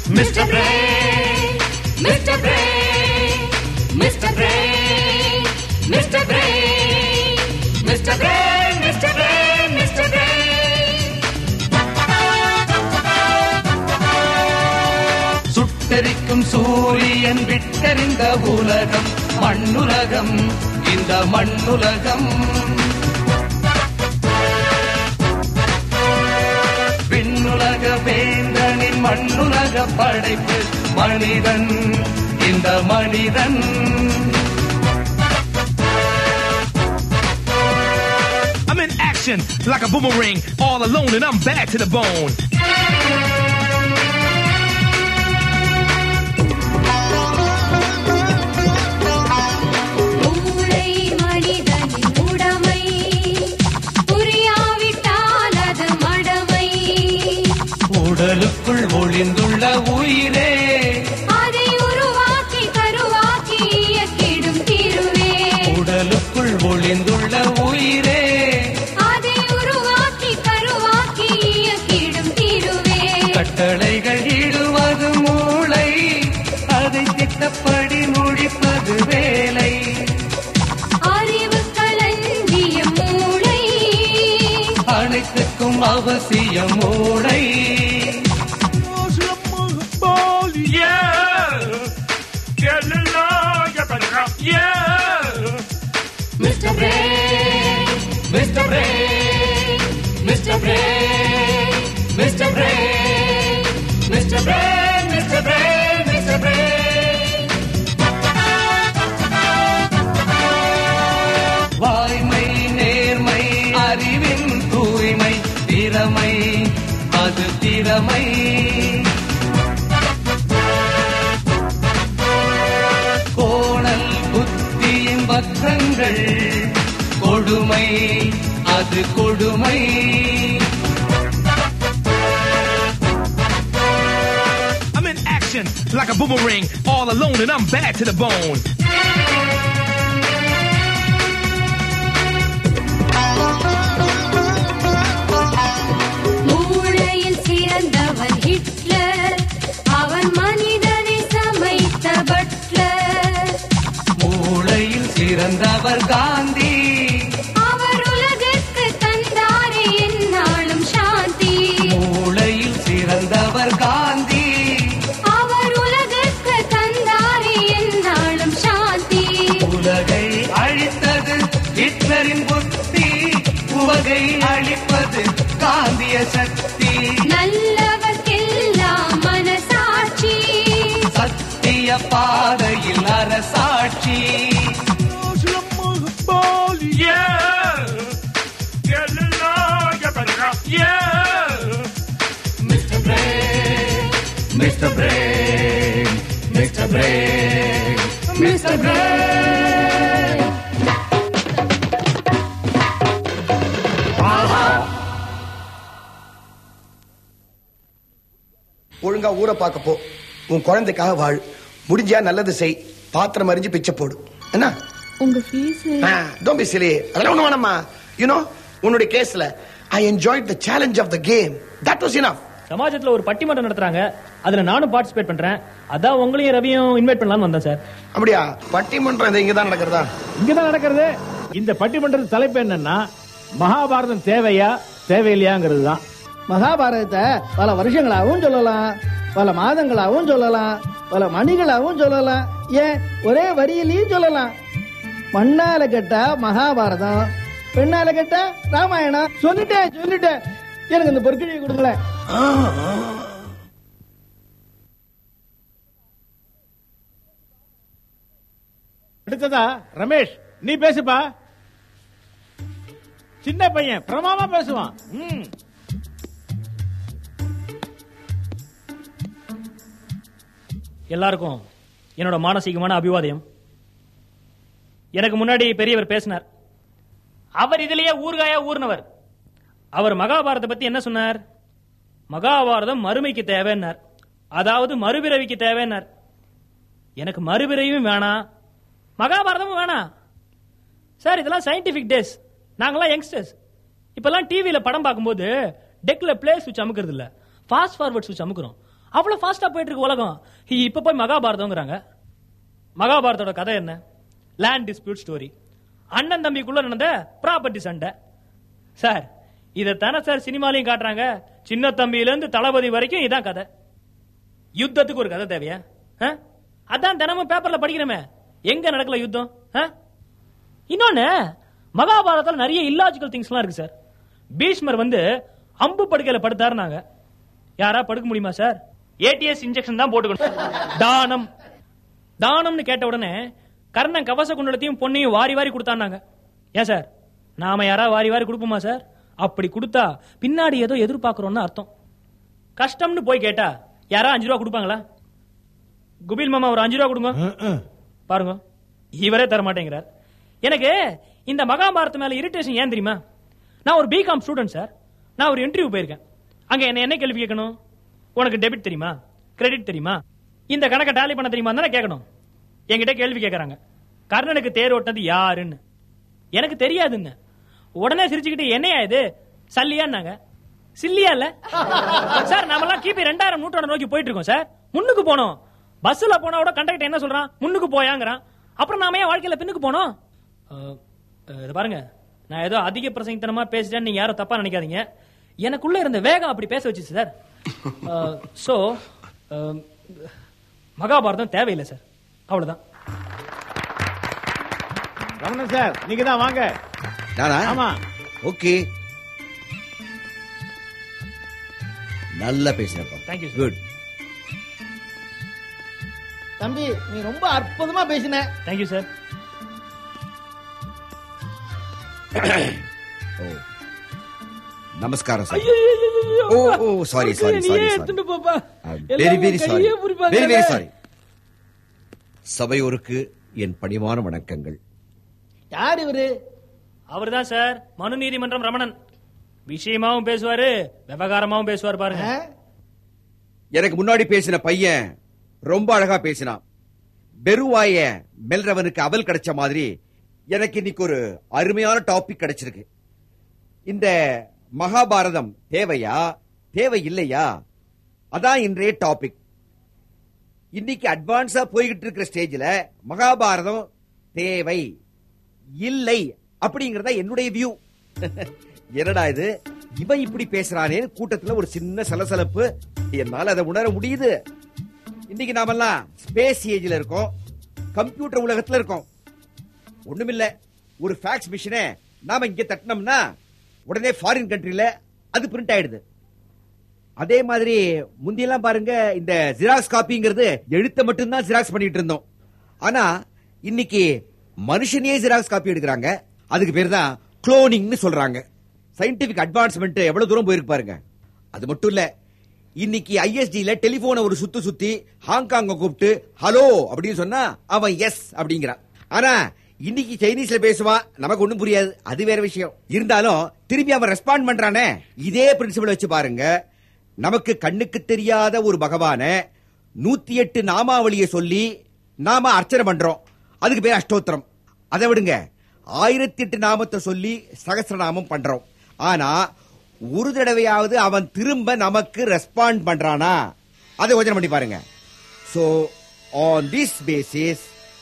Mr. Brain, Mr. Brain, Mr. Brain, Mr. Brain, Mr. Brain, Mr. Brain, Mr. Brain. சுட்டெரிக்கும் சூரியன் விட்டெறிந்த உலகம் மண்ணுலகம் இந்த மண்ணுலகம் விண்ணுலக வேந்தனின் மண்ணுலக படைப்பு மனிதன் இந்த மனிதன் I'm in action like a boomerang, all alone, and I'm bad to the bone. மூளை மனிதனின் உடைமை புரியாவிட்டால் அது மடமை உடலுக்குள் ஒளிந்துள்ள உயிரே அதை உருவாக்கி கருவாக்கி இயக்கிடும் திருவே உடலுக்குள் ஒளிந்துள்ள உயிரே அதை உருவாக்கி கருவாக்கி இயக்கிடும் திருவே கட்டளைகள் இடுவது மூளை அதை திட்டப்படி முடிப்பது வேலை அறிவு களஞ்சிய மூளை அனைத்துக்கும் அவசியம் மூளை Mr. Brain, Mr. Brain, Mr. Brain, Mr. Brain, Mr. Brain, Mr. Brain, Mr. Brain. வாய்மை நேர்மை அறிவின் தூய்மை திறமை அது திறமை கோணல் புத்தியின் பக்கங்கள் கொடுமை அது கொடுமை I'm in action like a boomerang, all alone, and I'm bad to the bone. மூளையில் சிறந்தவன் ஹிட்லர் அவன் மனிதனை சமைத்த பட்லர் மூளையில் சிறந்தவர் காந்தி அவர் உலகிற்கு தந்தாரே என்னாலும் சாந்தி மூளையில் சிறந்தவர் காந்தி அவர் உலகிற்கு தந்தாரே என்னாலும் சாந்தி உலகை அழித்தது ஹிட்லரின் புத்தி உவகை அழிப்பது காந்திய சக்தி நல்லவர்க்கெல்லாம் மனசாட்சி சத்திய பாதையில் அரசாட்சி Mr. Brain, Mr. Brain, Mr. Brain, Mr. Brain. ஒழுங்கா ஊரை பார்க்க போ உன் குழந்தைக்காக வாழ் முடிஞ்சா நல்லது செய் பாத்திரம் அறிஞ்சு பிச்சை போடு என்ன உங்க ஃபீஸ் டோன்ட் பி சிலி அதெல்லாம் ஒண்ணு வேணாமா யூ நோ உன்னுடைய கேஸ்ல I enjoyed the challenge of the game that was enough சமாஜத்துல ஒரு பட்டிமன்றம் நடத்துறாங்க அதுல நானும் பார்ட்டிசிபேட் பண்றேன் அதான் உங்களையும் ரவியும் இன்வைட் பண்ணலாம்னு வந்தேன் சார் அப்படியா பட்டிமன்றம் இது இங்க தான் நடக்கிறதா இங்கதான் நடக்கிறது இந்த பட்டிமன்றத்து தலைப்பு என்னன்னா மகாபாரதம் தேவையா தேவையில்லையாங்கிறது தான் மகாபாரதத்தை பல வருஷங்களாகவும் சொல்லலாம் பல மாதங்களாகவும் சொல்லலாம் பல மணிகளாகவும் சொல்லலாம் ஏன் ஒரே வரியிலையும் சொல்லலாம் மண்ணால கெட்டா மகாபாரதம் பெண்ணால கெட்டா ராமாயணம் சொல்லிட்டேன் சொல்லிட்டேன் எனக்கு இந்த பொற்கிழியை கொடுங்களேன் அடுத்ததா ரமேஷ் நீ பேசுப்பா சின்ன பையன் பிரமாமா பேசுவான் ம். எல்லாருக்கும் என்னோட மானசீகமான அபிவாதயம் எனக்கு முன்னாடி பெரியவர் பேசினார் அவர் இதுலயே ஊர்காயா ஊர்னவர் அவர் மகாபாரதத்தை பத்தி என்ன சொன்னார் மகாபாரதம் மறுமைக்கு தேவைன்னார் அதாவது மறுபிறவிக்கு தேவைன்னார் எனக்கு மறுபிறவியும் வேணாம் மகாபாரதமும் வேணாம் சார் இதெல்லாம் சயின்டிபிக் டேஸ் நாங்கெல்லாம் யங்ஸ்டர்ஸ் இப்பெல்லாம் டிவியில படம் பார்க்கும்போது டெக்ல பிளே சுவிட்ச் அமுக்கிறது இல்ல ஃபாஸ்ட் ஃபார்வர்ட் சுவிட்ச் அமுக்குறோம் அவ்வளவு ஃபாஸ்டா போயிட்டு இருக்கு உலகம் இப்ப போய் மகாபாரதம்ங்கிறாங்க மகாபாரதோட கதை என்ன லேண்ட் டிஸ்பியூட் ஸ்டோரி அண்ணன் தம்பிக்குள்ள நடந்த ப்ராப்பர்ட்டி சண்டை சார் இதைத்தானே சார் சினிமாலையும் காட்டுறாங்க சின்ன தம்பியில இருந்து தளபதி வரைக்கும் இதான் கதை யுத்தத்துக்கு ஒரு கதை தேவையா ஆ? அதான் தினமும் பேப்பர்ல படிக்கிறோமே எங்க நடக்கல யுத்தம் ஆ? இன்னொன்னு மகாபாரதத்துல நிறைய இல்லாஜிக்கல் திங்ஸ்லாம் இருக்கு சார் பீஷ்மர் வந்து அம்பு படுக்கையில படுத்தாருனாங்க யாரா படுக்க முடியுமா சார் ஏடிஎஸ் இன்ஜெக்ஷன் தான் போட்டுக்கணும் தானம் தானம்னு கேட்ட உடனே கர்ணன் கவச குண்டலத்தையும் பொண்ணையும் வாரி வாரி கொடுத்தான்னாங்க ஏன் சார் நாம யாரா வாரி வாரி கொடுப்போமா சார் அப்படி கொடுத்தா பின்னாடி ஏதோ எதிர்பார்க்கறோம்னு அர்த்தம் கஷ்டம்னு போய் கேட்டா யாரா அஞ்சு ரூபா கொடுப்பாங்களா குபில் மாமா ஒரு அஞ்சு ரூபா கொடுங்க பாருங்க இவரே தர மாட்டேங்கிறார் எனக்கு இந்த மகாபாரத மேல இரிட்டேஷன் ஏன் தெரியுமா நான் ஒரு பிகாம் ஸ்டூடெண்ட் சார் நான் ஒரு இன்டர்வியூ போயிருக்கேன் அங்க என்ன என்ன கேள்வி கேட்கணும் உனக்கு டெபிட் தெரியுமா கிரெடிட் தெரியுமா இந்த கணக்கை டேலி பண்ண தெரியுமா தானே கேட்கணும் என்கிட்ட கேள்வி கேட்கறாங்க கர்ணனுக்கு தேர் ஓட்டினது யாருன்னு எனக்கு தெரியாதுன்னு உடனே சிரிச்சுக்கிட்டு என்னையா இது சல்லியான்னாங்க சில்லியா இல்ல சார் நாமெல்லாம் கிபி ரெண்டாயிரம் நூற்றாண்டு நோக்கி போயிட்டு இருக்கோம் சார் முன்னுக்கு போனோம் பஸ்ல போனா கூட கண்டக்டர் என்ன சொல்றான் முன்னுக்கு போயாங்கிறான் அப்புறம் நாம ஏன் வாழ்க்கையில பின்னுக்கு போனோம் அஹ், அஹ், இது பாருங்க நான் ஏதோ அதிக பிரசங்கத்தனமா பேசிட்டேன்னு நீங்க யாரும் தப்பா நினைக்காதீங்க எனக்குள்ள இருந்த வேகம் அப்படி பேச வச்சுச்சு சார் சோ மகாபாரதம் தேவையில்லை சார் அவ்வளவுதான் ரமணன் சார் நீங்க தான் வாங்க நானா ஆமா ஓகே நல்லா பேசினப்பா Thank you, sir. குட் தம்பி நீ ரொம்ப அற்புதமா பேசின தேங்க்யூ சார் ஓ நமஸ்காரம் சார் ஓ ஓ sorry sorry sorry very very sorry very very sorry சபையோருக்கு என் பணிவான வணக்கங்கள் யார் இவரு அவர்தான் சார் மனு நீதிமன்றம் ரமணன் விஷயமாவும் பேசுவாரு விவகாரமாவும் பேசுவார் பாருங்க ஆ? எனக்கு முன்னாடி பேசின பையன் ரொம்ப அழகா பேசினான் பெருவாய மெல்றவனுக்கு அவல் கிடைச்ச மாதிரி எனக்கு இன்னைக்கு ஒரு அருமையான டாபிக் கிடைச்சிருக்கு இந்த மகாபாரதம் தேவையா தேவை இல்லையா அதான் இன்றைய டாபிக் இன்னைக்கு அட்வான்ஸா போய்கிட்டு இருக்கிற ஸ்டேஜ்ல மகாபாரதம் தேவை இல்லை அப்படிங்கறத என்னுடைய வியூ என்னடா இது இவன் இப்படி பேசுறானே கூட்டத்துல ஒரு சின்ன சலசலப்பு என்னால அதை உணர முடியுது இன்னைக்கு நாமெல்லாம் ஸ்பேஸ் ஏஜ்ல இருக்கோம் கம்ப்யூட்டர் உலகத்துல இருக்கோம் ஒண்ணுமில்ல ஒரு ஃபேக்ஸ் மிஷினை நாம இங்க தட்டினோம்னா உடனே ஃபாரின் கண்ட்ரில அது பிரிண்ட் ஆயிடுது அதே மாதிரி முந்தியெல்லாம் பாருங்க இந்த ஜெராக்ஸ் காப்பிங்கிறது எழுத்த மட்டும்தான் ஜெராக்ஸ் பண்ணிட்டு இருந்தோம் ஆனா இன்னைக்கு மனுஷனையே ஜெராக்ஸ் காப்பி எடுக்கிறாங்க அதுக்கு பேர் தான் குளோனிங்னு சொல்றாங்க சயின்டிபிக் அட்வான்ஸ்மெண்ட் எவ்வளவு தூரம் போயிருக்கு பாருங்க அது மட்டும் இல்ல இன்னைக்கு ஐஎஸ்டில டெலிபோனை ஒரு சுத்து சுத்தி ஹாங்காங்க கூப்பிட்டு ஹலோ அப்படின்னு சொன்னா அவன் எஸ் அப்படிங்கிறான் ஆனா இன்னைக்கு சைனீஸ்ல பேசுவான் நமக்கு ஒண்ணும் புரியாது அது வேற விஷயம் இருந்தாலும் திரும்பி அவன் ரெஸ்பாண்ட் பண்றானே இதே பிரின்சிபல் வச்சு பாருங்க நமக்கு கண்ணுக்கு தெரியாத ஒரு பகவான நூத்தி எட்டு நாமாவளியை சொல்லி நாம அர்ச்சனை பண்றோம் அதுக்கு பேர் அஷ்டோத்திரம் அதை விடுங்க ஆயிரத்தி எட்டு நாமத்தை சொல்லி சகசிரநாமம் பண்றோம் ஆனா ஒரு தடவையாவது அவன் திரும்ப நமக்கு ரெஸ்பாண்ட் பண்றானா அதை யோசனை பண்ணி பாருங்க so on this basis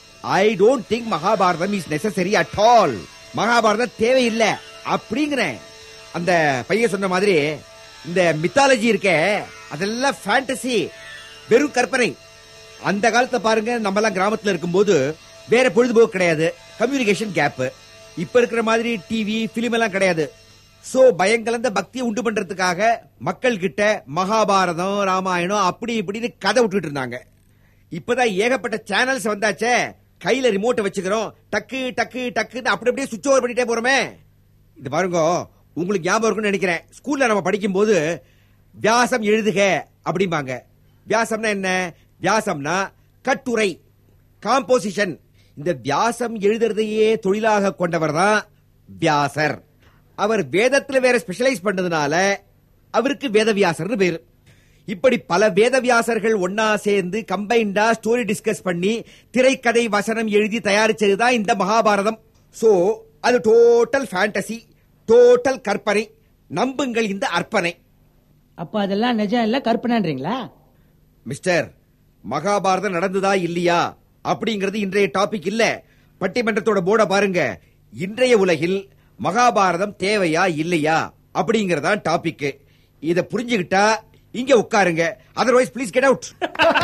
I don't think Mahabharatam is necessary at all Mahabharatam தேவையில்லை அப்படிங்கிறேன் அந்த பையன் சொன்ன மாதிரி இந்த மித்தாலஜி இருக்கே அதெல்லாம் ஃபேண்டசி வெறும் கற்பனை அந்த காலத்துல பாருங்க நம்ம எல்லாம் கிராமத்துல இருக்கும்போது வேற பொழுதுபோக்கு கிடையாது கம்யூனிகேஷன் கேப் இப்ப இருக்கிற மாதிரி டிவி பிலிம் எல்லாம் கிடையாது சோ பயங்கலந்த பக்தியை உண்டு பண்றதுக்காக மக்கள் கிட்ட மகாபாரதம் ராமாயணம் அப்படி இப்படின்னு கதை விட்டுட்டு இருந்தாங்க இப்பதான் ஏகப்பட்ட சேனல்ஸ் வந்தாச்சே கையில ரிமோட்டை வச்சுக்கிறோம் டக்கு டக்கு டக்குன்னு அப்படி அப்படியே சுவிட்ச் ஓவர் பண்ணிட்டே போறோமே இது பாருங்க உங்களுக்கு ஞாபகம் இருக்கும்னு நினைக்கிறேன் ஸ்கூல்ல நம்ம படிக்கும்போது வியாசம் எழுதுக அப்படிம்பாங்க வியாசம்னா என்ன வியாசம்னா கட்டுரை காம்போசிஷன் இந்த வியாசம் எழுதுறதையே தொழிலாக கொண்டவர் தான் வியாசர் அவர் வேதத்துல வேற ஸ்பெஷலைஸ் பண்ணதுனால அவருக்கு வேதவியாசர்னு பேரு இப்படி பல வேதவியாசர்கள் ஒன்னா சேர்ந்து கம்பைண்டா ஸ்டோரி டிஸ்கஸ் பண்ணி திரைக்கதை வசனம் எழுதி தயாரிச்சதுதான் இந்த மகாபாரதம் சோ அது டோட்டல் ஃபேண்டசி டோட்டல் கற்பனை நம்புங்கள் இந்த அர்ப்பணை அப்ப அதெல்லாம் நிஜம் இல்ல கற்பனைன்றீங்களா மிஸ்டர் மகாபாரதம் நடந்ததா இல்லையா அப்படிங்கிறது இன்றைய டாபிக் இல்ல பட்டிமன்றத்தோட போர்ட பாருங்க இன்றைய உலகில் மகாபாரதம் தேவையா இல்லையா அப்படிங்கறதான் டாபிக் இத புரிஞ்சுகிட்டா இங்க உட்காருங்க otherwise please get out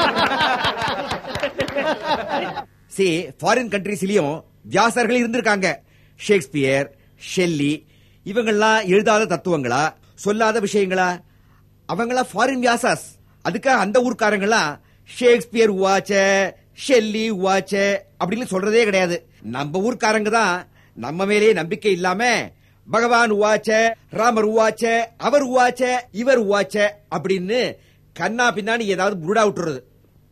see foreign கண்ட்ரீஸ்லயும் வியாசர்கள் இருந்திருக்காங்க ஷேக்ஸ்பியர் ஷெல்லி இவங்கெல்லாம் எழுதாத தத்துவங்களா சொல்லாத விஷயங்களா அவங்களா ஃபாரின் வியாசாஸ் அதுக்காக அந்த ஊர்க்காரங்களாம் ஷேக்ஸ்பியர் உவாச்ச ஷெல்லி உவாச்ச அப்படின்னு சொல்றதே கிடையாது நம்ம ஊர்க்காரங்க தான் நம்ம மேலே நம்பிக்கை இல்லாம பகவான் உவாச்ச ராமர் உவாச்ச அவர் உவாச்ச இவர் உவாச்ச அப்படின்னு கண்ணா பின்னாடி ஏதாவது புருடா விட்டுறது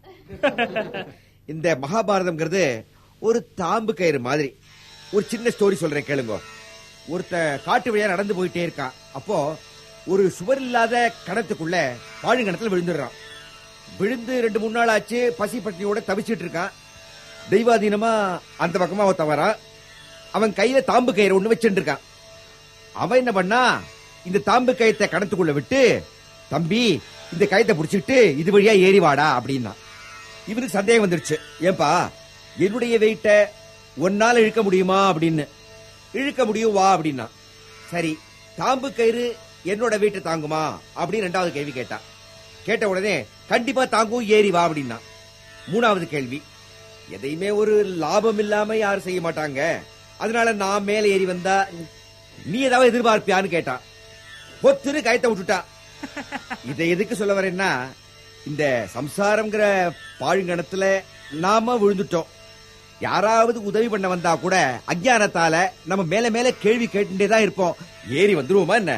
இந்த மகாபாரதம்ங்கிறது ஒரு தாம்பு கயிறு மாதிரி ஒரு சின்ன ஸ்டோரி சொல்றேன் கேளுங்க ஒருத்த காட்டு வழியா நடந்து போயிட்டே இருக்கான் அப்போ ஒரு சுவர் இல்லாத கணத்துக்குள்ள பாழுங்கணத்துல விழுந்துடுறான் விழுந்து ரெண்டு மூணு நாள் ஆச்சு பசி பட்டினியோட தவிச்சிட்டு இருக்கான் தெய்வாதீனமா அந்த பக்கமா அவன் தவறான் அவன் கையில தாம்பு கயிறு ஒண்ணு வச்சுட்டு இருக்கான் அவன் என்ன பண்ணா இந்த தாம்பு கயத்தை கணத்துக்குள்ள விட்டு தம்பி இந்த கயத்தை புடிச்சிட்டு இது வழியா ஏறி வாடா அப்படின்னா இவனுக்கு சந்தேகம் வந்துருச்சு ஏன்பா என்னுடைய வெயிட்ட ஒன்னால இழுக்க முடியுமா அப்படின்னு இழுக்க முடியும் வா அப்படின்னா சரி தாம்பு கயிறு என்னோட வெயிட்ட தாங்குமா அப்படின்னு ரெண்டாவது கேள்வி கேட்டான் கேட்ட உடனே கண்டிப்பா தாங்கும் ஏறி வா அப்படின்னா மூணாவது கேள்வி எதையுமே ஒரு லாபம் இல்லாம யாரும் செய்ய மாட்டாங்க அதனால நான் மேல ஏறி வந்தா நீ ஏதாவது எதிர்பார்ப்பியான்னு கேட்டான் பொத்துன்னு கயத்தை விட்டுட்டா இதை எதுக்கு சொல்ல வரேன்னா இந்த சம்சாரம்ங்கிற பாழுங்கணத்துல நாம விழுந்துட்டோம் யாராவது உதவி பண்ண வந்தா கூட அஞ்ஞானத்தால நம்ம மேல மேல கேள்வி கேட்டுட்டே தான் இருப்போம் ஏறி வந்துருவோமா என்ன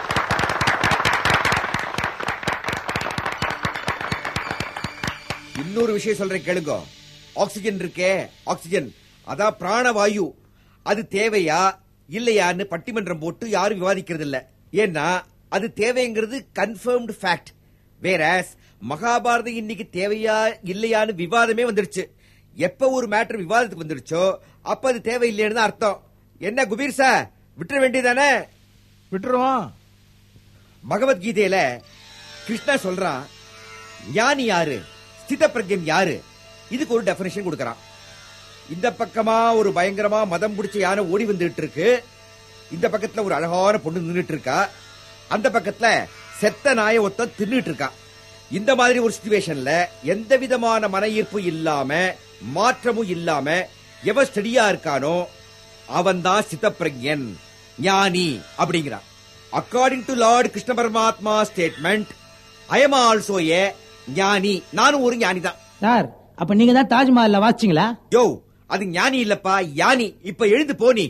இன்னொரு விஷயம் சொல்றேன் கேளுங்க ஆக்சிஜன் இருக்கே ஆக்சிஜன் அதான் பிராணவாயு அது தேவையா இல்லையான்னு பட்டிமன்றம் போட்டு யாரும் விவாதிக்கிறது இல்ல ஏன்னா அது தேவைங்கிறது கன்ஃபர்ம்டு ஃபேக்ட் வேற மகாபாரதம் இன்னைக்கு தேவையா இல்லையான்னு விவாதமே வந்துருச்சு எப்ப ஒரு மேட்டர் விவாதத்துக்கு வந்துருச்சோ அப்ப அது தேவையில்லைன்னு தான் அர்த்தம் என்ன குபீர் சார் விட்டுற வேண்டியதானே விட்டுருவோம் பகவத்கீதையில கிருஷ்ணா சொல்றான் ஞானி யாரு ஸ்தித பிரஜன் யாரு இதுக்கு ஒரு டெபினேஷன் கொடுக்கறான் இந்த பக்கமா ஒரு பயங்கரமா மதம் பிடிச்ச யானை ஓடி வந்துட்டு இருக்கு இந்த பக்கத்துல ஒரு அழகான பொண்ணு நின்னுட்டு இருக்கா அந்த பக்கத்துல செத்த நாய ஒருத்தன் தின்னுட்டு இருக்கா இந்த மாதிரி ஒரு சுச்சுவேஷன்ல எந்த விதமான மன ஈர்ப்பு இல்லாம மாற்றமும் இல்லாம எவன் ஸ்டடியா இருக்கானோ அவன் தான் சித்தப்பிரஜன் ஞானி அப்படிங்கிறான் according to lord Krishna Paramatma statement I am also a ஞானி நானும் ஒரு ஞானி தான் சார் அப்ப நீங்க தான் தாஜ்மஹால்ல வாச்சிங்களா யோ அது ஞானி இல்லப்பா யானி இப்ப எழுந்து போனி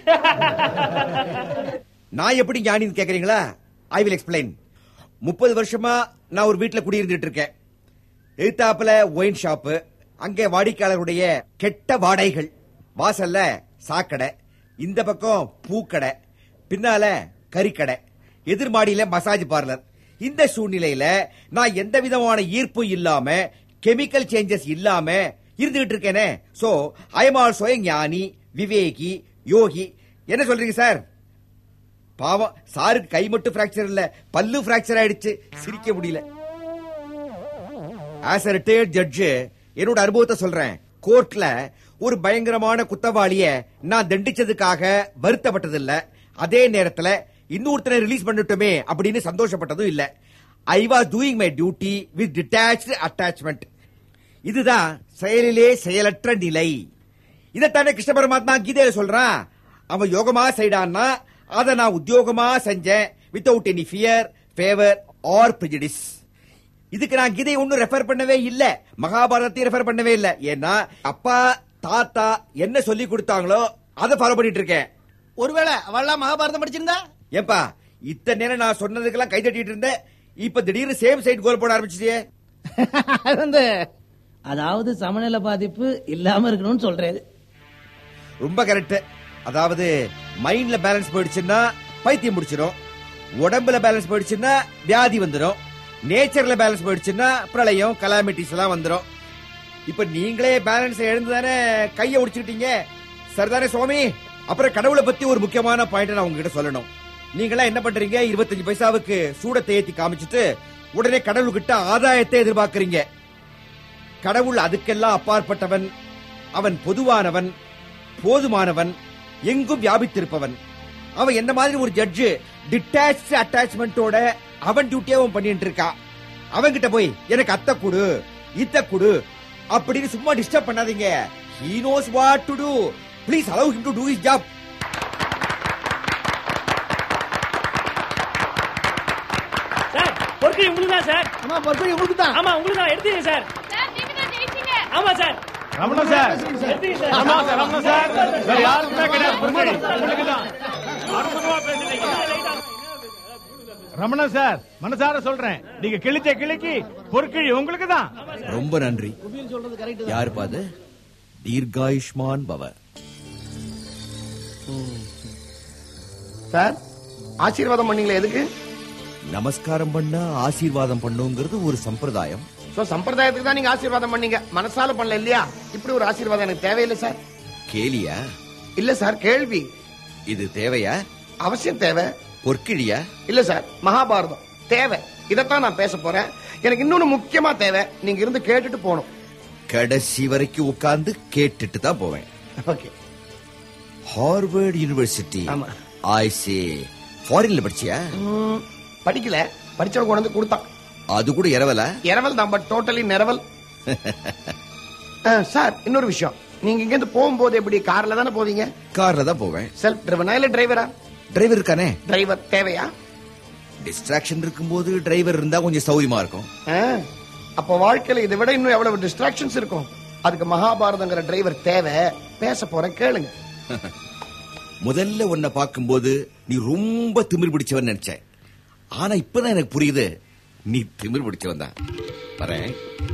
நான் எப்படி ஞானின்னு கேக்குறீங்களா ஐ வில் எக்ஸ்பிளைன் முப்பது வருஷமா நான் ஒரு வீட்டுல குடியிருந்துட்டு இருக்கேன் எழுத்தாப்புல ஒயின் ஷாப்பு அங்கே வாடிக்கையாளருடைய கெட்ட வாடகைகள் வாசல்ல சாக்கடை இந்த பக்கம் பூக்கடை பின்னால கறிக்கடை எதிர்மாடியில மசாஜ் பார்லர் இந்த சூழ்நிலையில நான் எந்த விதமான ஈர்ப்பு இல்லாம கெமிக்கல் சேஞ்சஸ் இல்லாம இருந்துகிட்டு இருக்கேனே சோ ஐ எம் ஆல்சோ ஞானி விவேகி யோகி என்ன சொல்றீங்க சார் பாவம் சாருக்கு கை மட்டும் பிராக்சர் இல்ல பல்லு பிராக்சர் ஆயிடுச்சு சிரிக்க முடியல ஆஸ் a ரிட்டையர்ட் ஜட்ஜ் என்னோட அனுபவத்தை சொல்றேன் கோர்ட்ல ஒரு பயங்கரமான குத்தவாளிய நான் தண்டிச்சதுக்காக வருத்தப்பட்டது இல்ல அதே நேரத்துல இன்னொருத்தனை ரிலீஸ் பண்ணிட்டோமே அப்படின்னு சந்தோஷப்பட்டதும் இல்ல I was doing my duty with detached attachment இதுதான் செயலிலே செயலற்ற நிலை இதைத்தானே கிருஷ்ண பரமாத்மா கீதையில சொல்றான் அவன் யோகமா செய்டான்னா அதை நான் உத்தியோகமா செஞ்சேன் without any fear favour or prejudice இதுக்கு நான் கீதை ஒன்னும் ரெஃபர் பண்ணவே இல்ல மகாபாரதத்தையும் ரெஃபர் பண்ணவே இல்ல ஏன்னா அப்பா தாத்தா என்ன சொல்லி கொடுத்தாங்களோ அதை ஃபாலோ பண்ணிட்டு இருக்கேன் ஒருவேளை அவள்லாம் மகாபாரதம் படிச்சிருந்தா ஏன்பா இத்தனை நேரம் நான் சொன்னதுக்கெல்லாம் கை தட்டிட்டு இருந்தேன் இப்ப திடீர்னு சேம் சைடு கோல் போட ஆரம்பிச்சிட்டியே அது வந்து அதாவது சமநிலை பாதிப்பு இல்லாம இருக்கணும்னு சொல்றேன் ரொம்ப கரெக்ட் அதாவது மைண்ட்ல பேலன்ஸ் போயிடுச்சுன்னா பைத்தியம் முடிச்சிடும் உடம்புல பேலன்ஸ் போயிடுச்சுன்னா வியாதி வந்துடும் நேச்சர்ல பேலன்ஸ் போயிடுச்சுன்னா பிரளயம் கலாமிட்டிஸ் எல்லாம் வந்துடும் இப்ப நீங்களே பேலன்ஸ் எழுந்துதானே கைய உடிச்சுக்கிட்டீங்க சரிதானே சுவாமி அப்புறம் கடவுளை பத்தி ஒரு முக்கியமான பாயிண்ட் நான் உங்ககிட்ட சொல்லணும் நீங்களா என்ன பண்றீங்க இருபத்தஞ்சு பைசாவுக்கு சூடத்தை ஏத்தி காமிச்சிட்டு உடனே கடவுள்கிட்ட ஆதாயத்தை எதிர்பார்க்கறீங்க கடவுள் அதுக்கெல்லாம் அப்பாற்பட்டவன் அவன் பொதுவானவன் போதுமானவன் எங்கும் வியாபித்திருப்பவன் அவன் என்ன மாதிரி ஒரு ஜட்ஜு டிட்டாச் அட்டாச்மெண்டோட அவன் டியூட்டியை அவன் பண்ணிட்டு இருக்கா அவன்கிட்ட போய் எனக்கு அத்தை கொடு இத்த கொடு அப்படின்னு சும்மா டிஸ்டர்ப் பண்ணாதீங்க he knows what to do please allow him to do his job sir பொற்கழி உங்களுக்கு தான் சார் ஆமா பொறுப்பு உங்களுக்கு தான் ஆமா உங்களுக்கு தான் எடுத்தீங்க சார் ஆமா சார் ரமணா சார் எடுத்தீங்க சார் ஆமா சார் ரமணா சார் வேற யாருக்குமே கிடையாது பொறுப்பு உங்களுக்கு தான் அற்புதமா பேசுறீங்க ரமணா சார் மனசார சொல்றேன் நீங்க கிழிச்ச கிழிக்கு பொற்கிழி உங்களுக்கு தான் ரொம்ப நன்றி சொல்றது கரெக்ட் யாரு பாது தீர்காயுஷ்மான் பவ சார் ஆசீர்வாதம் பண்ணீங்களே எதுக்கு நமஸ்காரம் பண்ண ஆசீர்வாதம் பண்ணுங்கிறது ஒரு சம்பிரதாயம் சோ சம்பிரதாயத்துக்கு தான் நீங்க ஆசீர்வாதம் பண்ணீங்க மனசால பண்ணல இல்லையா இப்படி ஒரு ஆசீர்வாதம் எனக்கு தேவையில்லை சார் கேலியா இல்ல சார் கேள்வி இது தேவையா அவசியம் தேவை பொற்கிழியா இல்ல சார் மகாபாரதம் தேவை இதைத்தான் நான் பேச போறேன் எனக்கு இன்னொன்னு முக்கியமா தேவை நீங்க இருந்து கேட்டுட்டு போகணும் கடைசி வரைக்கும் உட்கார்ந்து கேட்டுட்டு தான் போவேன் ஓகே ஹார்வர்ட் யூனிவர்சிட்டி ஆமா. ஐ சே ஃபாரின்ல படிச்சியா படிக்கல படிச்சவங்க கொண்டு வந்து கொடுத்தான் அது கூட இரவல இரவல் தான் பட் டோட்டலி நிரவல் சார் இன்னொரு விஷயம் நீங்க இங்க இருந்து போகும்போது எப்படி கார்ல தானே போவீங்க கார்ல தான் போவேன் செல்ஃப் டிரைவனா இல்ல டிரைவரா டிரைவர் இருக்கானே டிரைவர் தேவையா டிஸ்ட்ராக்ஷன் இருக்கும்போது டிரைவர் இருந்தா கொஞ்சம் சௌரியமா இருக்கும் ஆ, அப்போ வாழ்க்கையில இதை விட இன்னும் எவ்வளவு டிஸ்ட்ராக்ஷன்ஸ் இருக்கும் அதுக்கு மகாபாரதங்கிற டிரைவர் தேவை பேச போறேன் கேளுங்க முதல்ல உன்னை பார்க்கும்போது நீ ரொம்ப திமிர் பிடிச்சவன் நினைச்சேன் ஆனா இப்பதான் எனக்கு புரியுது நீ திமிர் பிடிச்சவன் தான் வரேன்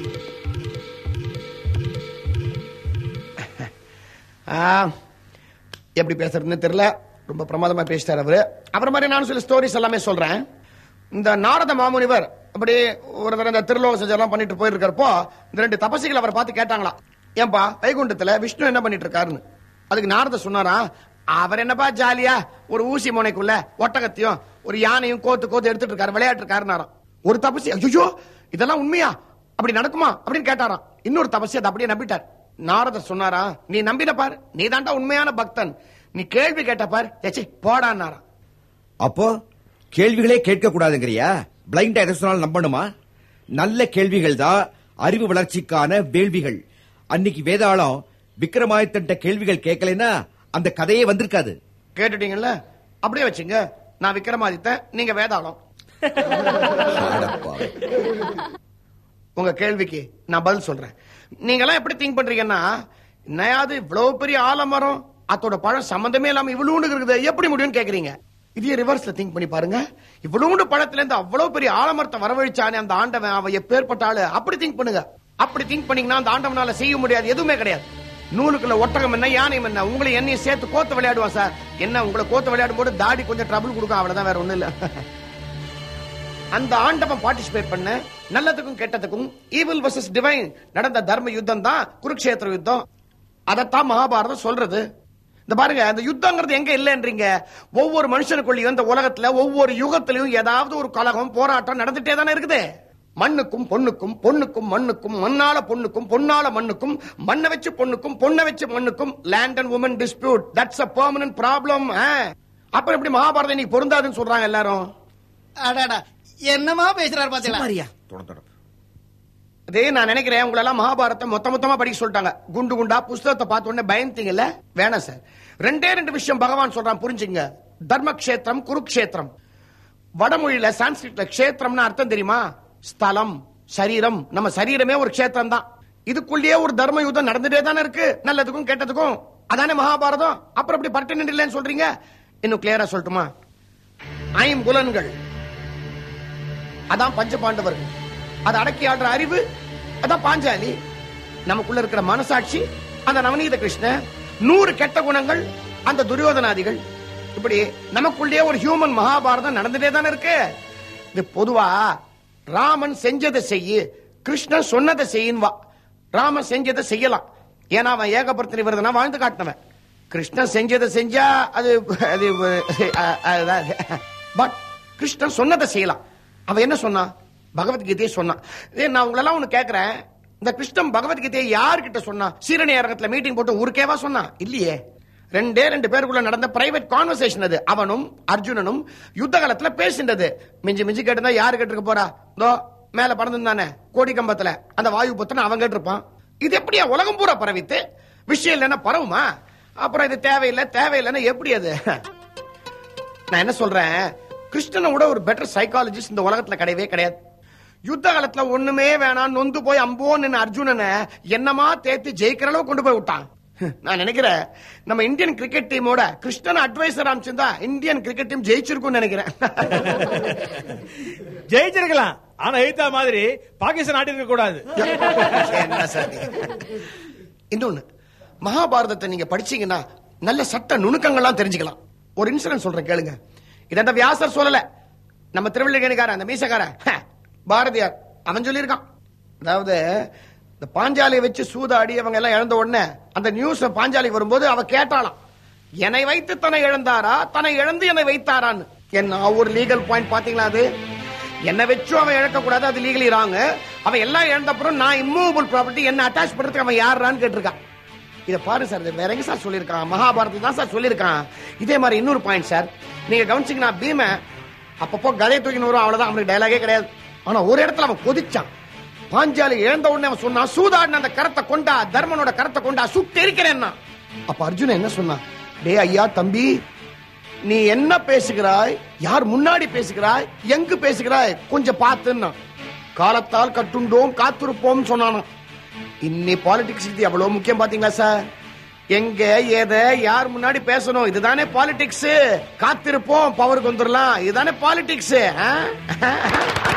ஆ, எப்படி பேசுறதுன்னு தெரியல ரொம்ப பிரமாதமா பேசிட்டார் அவரு அப்புறம் மாதிரி நானும் சில ஸ்டோரிஸ் எல்லாமே சொல்றேன் இந்த நாரத மாமுனிவர் அப்படி ஒரு தடவை இந்த திருலோக சஞ்சலம் பண்ணிட்டு போயிருக்கிறப்போ இந்த ரெண்டு தபசிகள் அவரை பார்த்து கேட்டாங்களா ஏன்பா வைகுண்டத்துல விஷ்ணு என்ன பண்ணிட்டு இருக்காருன்னு அதுக்கு நாரத சொன்னாரா அவர் என்னப்பா ஜாலியா ஒரு ஊசி முனைக்குள்ள ஒட்டகத்தையும் ஒரு யானையும் கோத்து கோத்து எடுத்துட்டு இருக்காரு விளையாட்டு இருக்காருனாராம் ஒரு தபசி ஐயோ இதெல்லாம் உண்மையா அப்படி நடக்குமா அப்படின்னு கேட்டாராம் இன்னொரு தபசி அதை அப்படியே நம்பிட்டார் நாரதர் சொன்னாரா நீ நம்பின பார் நீ தாண்டா உண்மையான பக்தன் நீ கேள்வி கேட்ட பார் ஏச்சி போடான்னாராம் அப்போ கேள்விகளே கேட்க கூடாதுங்கிறியா பிளைண்டா எதை சொன்னாலும் நம்பணுமா நல்ல கேள்விகள் தான் அறிவு வளர்ச்சிக்கான வேள்விகள் அன்னைக்கு வேதாளம் விக்ரமாதித்தன்ட்ட கேள்விகள் கேட்கலைன்னா அந்த கதையே வந்திருக்காது கேட்டுட்டீங்கல்ல அப்படியே வச்சுங்க நான் விக்ரமாதித்தன் நீங்க வேதாளம் அடப்பாவி. உங்க கேள்விக்கு நான் பதில் சொல்றேன் நீங்க எல்லாம் எப்படி திங்க் பண்றீங்கன்னா என்னையாவது இவ்வளவு பெரிய ஆலமரம் அதோட பழம் சம்பந்தமே இல்லாம இவ்வளவுண்டு இருக்குது எப்படி முடியும்னு கேக்குறீங்க இதே ரிவர்ஸ்ல திங்க் பண்ணி பாருங்க இவ்வளவுண்டு பழத்துல இருந்து அவ்வளவு பெரிய ஆலமரத்தை வரவழைச்சானே அந்த ஆண்டவன் அவன் எப்பேற்பட்ட ஆளு அப்படி திங்க் பண்ணுங்க அப்படி திங்க் பண்ணீங்கன்னா அந்த ஆண்டவனால செய்ய முடியாது எதுவுமே கிடையாது நூலுக்குள்ள ஒட்டகம் என்ன யானையும் என்ன உங்களை என்னையும் சேர்த்து கோத்து விளையாடுவான் சார் என்ன உங்களை கோத்து விளையாடும் போது தாடி கொஞ்சம் ட்ரபிள் கொடுக்கும் அவ்வளவுதான் வேற ஒண்ணும் இல்ல அந்த ஆண்டவன் பார்ட்டிசிபேட் பண்ண நல்லதுக்கும் கெட்டதுக்கும் ஈவில் வர்சஸ் டிவைன் நடந்த தர்ம யுத்தம் தான் குருக்ஷேத்திர யுத்தம் அதைத்தான் மகாபாரதம் சொல்றது இந்த பாருங்க அந்த யுத்தங்கிறது எங்க இல்லன்றீங்க ஒவ்வொரு மனுஷனுக்குள்ளயும் இந்த உலகத்துல ஒவ்வொரு யுகத்திலையும் ஏதாவது ஒரு கலகம் போராட்டம் நடந்துட்டே தானே இருக்குது மண்ணுக்கும் பொண்ணுக்கும் பொண்ணுக்கும் மண்ணுக்கும் மண்ணால பொண்ணுக்கும் பொன்னால மண்ணுக்கும் மண்ணை வச்சு பொண்ணுக்கும் பொண்ணை வச்சு மண்ணுக்கும் land and women dispute that's a permanent problem அப்புறம் எப்படி மகாபாரதம் இன்னைக்கு பொருந்தாதுன்னு சொல்றாங்க எல்லாரும் அடாடா என்னமா பேசுறாரு பாத்தீங்களா சும்மாரியா தொட தொட அதே நான் நினைக்கிறேன் உங்களை எல்லாம் மகாபாரத்தை மொத்த மொத்தமா படிக்க சொல்லிட்டாங்க குண்டு குண்டா புஸ்தகத்தை பார்த்த உடனே பயந்தீங்கல்ல வேணாம் சார் ரெண்டே ரெண்டு விஷயம் பகவான் சொல்றான் புரிஞ்சுங்க தர்மக்ஷேத்திரம் குருக்ஷேத்திரம் வடமொழியில சான்ஸ்கிரிட்ல க்ஷேத்திரம்னு அர்த்தம் தெரியுமா ஸ்தலம் சரீரம் நம்ம சரீரமே ஒரு க்ஷேத்திரம் தான் இதுக்குள்ளேயே ஒரு தர்ம யுத்தம் நடந்துட்டே தானே இருக்கு நல்லதுக்கும் கெட்டதுக்கும் அதானே மகாபாரதம் அப்புறம் இப்படி பர்டினன்ட் இல்லைன்னு சொல்றீங்க இன்னும் கிளியரா சொல்லட்டுமா ஐம்புலன்கள் அதான் பஞ்ச பாண்டவர்கள் அதை அடக்கி ஆடுற அறிவு அதான் பாஞ்சாலி நமக்குள்ள இருக்கிற மனசாட்சி அந்த நவநீத கிருஷ்ணன் நூறு கெட்ட குணங்கள் அந்த துரியோதனாதிகள் இப்படி நமக்குள்ளேயே ஒரு ஹியூமன் மகாபாரதம் நடந்துட்டே தானே இருக்கு இது பொதுவா ராமன் செஞ்சதை செய்யு கிருஷ்ணன் சொன்னதை செய்யின்வா ராமன் செஞ்சதை செய்யலாம் ஏன்னா அவன் ஏகபர்த்தனி விரதனா வாழ்ந்து காட்டினவன் கிருஷ்ணன் செஞ்சதை செஞ்சா அது அது பட் கிருஷ்ணன் சொன்னதை செய்யலாம் அவன் என்ன சொன்னான் பகவத்கீதையை சொன்னான் இதே நான் உங்களெல்லாம் ஒண்ணு கேக்குறேன் இந்த கிருஷ்ணன் பகவத்கீதையை யார்கிட்ட சொன்னா சீரணி அரங்கத்துல மீட்டிங் போட்டு ஊருக்கேவா சொன்னா இல்லையே ரெண்டே ரெண்டு பேருக்குள்ள நடந்த பிரைவேட் கான்வர்சேஷன் அது அவனும் அர்ஜுனனும் யுத்த காலத்துல பேசின்றது மிஞ்சி மிஞ்சி கேட்டிருந்தா யாரு கேட்டிருக்க போறா இதோ மேல பறந்துருந்தானே கோடி கம்பத்துல அந்த வாயு புத்தனை அவன் கேட்டிருப்பான் இது எப்படியா உலகம் பூரா பரவித்து விஷயம் இல்லைன்னா பரவுமா அப்புறம் இது தேவையில்லை தேவையில்லைன்னா எப்படி அது நான் என்ன சொல்றேன் கிருஷ்ணனை விட ஒரு பெட்டர் சைக்காலஜிஸ்ட் இந்த உலகத்துல கிடையவே கிடையாது யுத்த காலத்துல ஒண்ணுமே வேணாம் நொந்து போய் அம்போ நின்னு அர்ஜுனனை என்னமா தேத்தி ஜெயிக்கிற அளவு கொண்டு போய் விட்டான் நான் நினைக்கிறேன் நம்ம இந்தியன் கிரிக்கெட் டீமோட கிருஷ்ணன் அட்வைசர் அமைச்சிருந்தா இந்தியன் கிரிக்கெட் டீம் ஜெயிச்சிருக்கும்னு நினைக்கிறேன் ஜெயிச்சிருக்கலாம் ஆனா எழுத்தா மாதிரி பாகிஸ்தான் ஆடி இருக்க கூடாது என்ன சார் நீங்க? இன்னொன்னு மகாபாரதத்தை நீங்க படிச்சீங்கன்னா நல்ல சட்ட நுணுக்கங்கள்லாம் தெரிஞ்சுக்கலாம் ஒரு இன்சிடென்ட் சொல்றேன் கேளுங்க இத அந்த வியாசர் சொல்லல நம்ம திருவள்ளுவர்காரன் அந்த மீசக்காரன் ஹ, பாரதியார் அவன் சொல்லியிருக்கான் அதாவது இந்த பாஞ்சாலியை வச்சு சூதாடி அவங்க எல்லாம் இழந்த உடனே அந்த நியூஸ் பாஞ்சாலி வரும்போது அவ கேட்டாளாம் என்னை வைத்து தன்னை இழந்தாரா தன்னை இழந்து என்னை வைத்தாரான்னு என்ன ஒரு லீகல் பாயிண்ட் பாத்தீங்களா அது என்ன வச்சும் அவன் இழக்க கூடாது அது லீகலி ராங் அவன் எல்லாம் இழந்த அப்புறம் நான் இம்மூவபிள் ப்ராப்பர்ட்டி என்ன அட்டாச் பண்றதுக்கு அவன் யாருன்னு கேட்டிருக்கான் இத பாரு சார் இது வேற எங்க சார் சொல்லியிருக்கான் மகாபாரதம் தான் சார் சொல்லியிருக்கான் இதே மாதிரி இன்னொரு பாயிண்ட் சார் நீங்க கவனிச்சீங்கன்னா பீம அப்பப்போ கதையை தூக்கின்னு வரும் அவ்வளவுதான் அவனுக்கு டயலாகே கிடையாது ஆனா ஒரு இடத்துல அவன் கொதிச்சான் பாஞ்சாலி இழந்த உடனே அவன் சொன்னான் சூதாடின அந்த கரத்தை கொண்டா தர்மனோட கரத்தை கொண்டா சுட்டு இருக்கிறேன்னா அப்ப அர்ஜுனன் என்ன சொன்னான் டே ஐயா தம்பி நீ என்ன பேசுகிறாய் யார் முன்னாடி பேசுகிறாய் எங்கு பேசுகிறாய் கொஞ்சம் பார்த்துன்னா காலத்தால் கட்டுண்டோம் காத்திருப்போம் சொன்னானாம் இன்னி பாலிடிக்ஸ் இது எவ்வளவு முக்கியம் பாத்தீங்களா சார் எங்க எதை யார் முன்னாடி பேசணும் இதுதானே பாலிடிக்ஸ் காத்திருப்போம் பவருக்கு வந்துடலாம் இதுதானே பாலிடிக்ஸ்